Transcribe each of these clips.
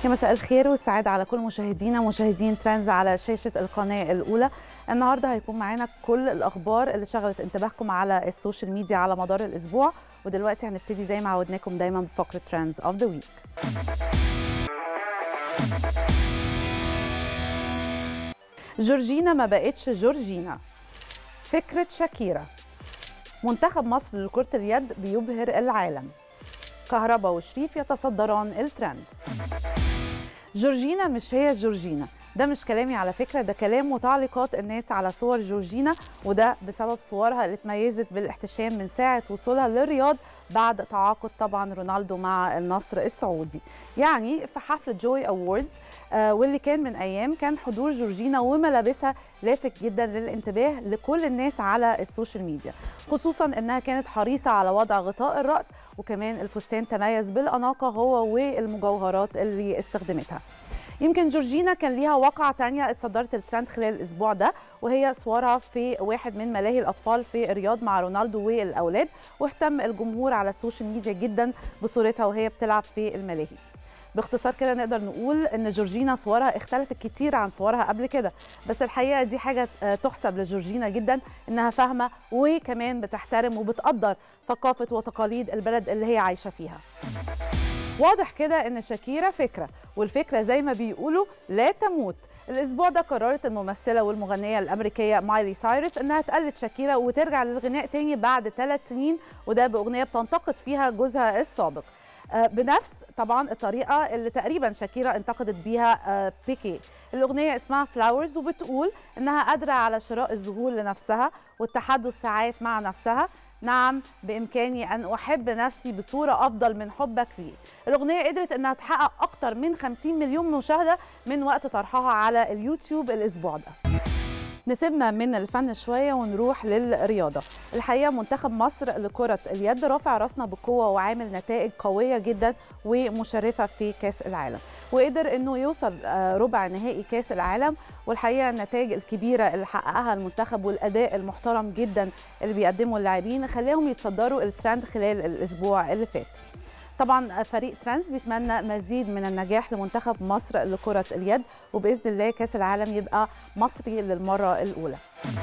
يا مساء الخير والسعادة على كل مشاهدينا مشاهدين ترندز على شاشة القناة الأولى النهاردة هيكون معانا كل الأخبار اللي شغلت انتباهكم على السوشيال ميديا على مدار الأسبوع ودلوقتي هنبتدي زي ما عودناكم دايما بفقرة ترندز أوف ذا ويك جورجينا ما بقتش جورجينا فكرة شاكيرا منتخب مصر لكرة اليد بيبهر العالم كهربا وشريف يتصدران الترند جورجينا مش هي جورجينا ده مش كلامي على فكرة ده كلام وتعليقات الناس على صور جورجينا وده بسبب صورها اللي اتميزت بالاحتشام من ساعة وصولها للرياض بعد تعاقد طبعا رونالدو مع النصر السعودي يعني في حفل جوي أووردز آه واللي كان من أيام كان حضور جورجينا وملابسها لافت جدا للانتباه لكل الناس على السوشيال ميديا خصوصا انها كانت حريصة على وضع غطاء الرأس وكمان الفستان تميز بالأناقة هو والمجوهرات اللي استخدمتها يمكن جورجينا كان ليها واقعة تانية اتصدرت الترند خلال الأسبوع ده وهي صورها في واحد من ملاهي الأطفال في الرياض مع رونالدو والأولاد واهتم الجمهور على السوشيال ميديا جدا بصورتها وهي بتلعب في الملاهي باختصار كده نقدر نقول ان جورجينا صورها اختلفت كتير عن صورها قبل كده بس الحقيقه دي حاجه تحسب لجورجينا جدا انها فاهمه وكمان بتحترم وبتقدر ثقافه وتقاليد البلد اللي هي عايشه فيها واضح كده ان شاكيرا فكره والفكره زي ما بيقولوا لا تموت الاسبوع ده قررت الممثله والمغنيه الامريكيه مايلي سايرس انها تقلد شاكيرا وترجع للغناء تاني بعد ثلاث سنين وده باغنيه بتنتقد فيها جوزها السابق بنفس طبعا الطريقه اللي تقريبا شاكيرا انتقدت بيها بيكي الاغنيه اسمها فلاورز وبتقول انها قادره على شراء الزهور لنفسها والتحدث ساعات مع نفسها نعم بإمكاني أن أحب نفسي بصورة أفضل من حبك لي الأغنية قدرت أنها تحقق أكتر من 50 مليون مشاهدة من وقت طرحها على اليوتيوب الأسبوع ده نسيبنا من الفن شويه ونروح للرياضه الحقيقه منتخب مصر لكره اليد رافع راسنا بقوه وعامل نتائج قويه جدا ومشرفه في كاس العالم وقدر انه يوصل ربع نهائي كاس العالم والحقيقه النتائج الكبيره اللي حققها المنتخب والاداء المحترم جدا اللي بيقدمه اللاعبين خلاهم يتصدروا الترند خلال الاسبوع اللي فات طبعا فريق ترانس بيتمنى مزيد من النجاح لمنتخب مصر لكرة اليد وبإذن الله كأس العالم يبقى مصري للمرة الأولى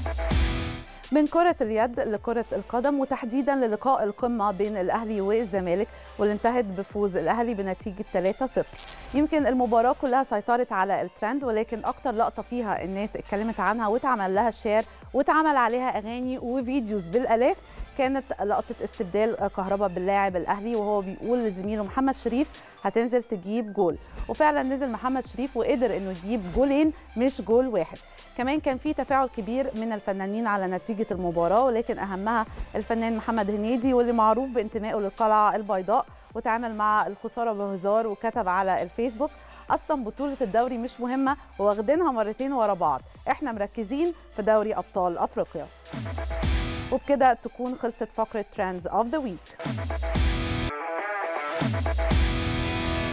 من كرة اليد لكرة القدم وتحديدا للقاء القمة بين الأهلي والزمالك واللي انتهت بفوز الأهلي بنتيجة 3-0 يمكن المباراة كلها سيطرت على الترند ولكن أكتر لقطة فيها الناس اتكلمت عنها واتعمل لها شير واتعمل عليها أغاني وفيديوز بالآلاف كانت لقطة استبدال كهربا باللاعب الأهلي وهو بيقول لزميله محمد شريف هتنزل تجيب جول وفعلا نزل محمد شريف وقدر انه يجيب جولين مش جول واحد كمان كان في تفاعل كبير من الفنانين على نتيجة المباراة ولكن أهمها الفنان محمد هنيدي واللي معروف بانتمائه للقلعة البيضاء وتعامل مع الخسارة بهزار وكتب على الفيسبوك اصلا بطوله الدوري مش مهمه وواخدينها مرتين ورا بعض احنا مركزين في دوري ابطال افريقيا وبكده تكون خلصت فقره ترندز اوف ذا ويك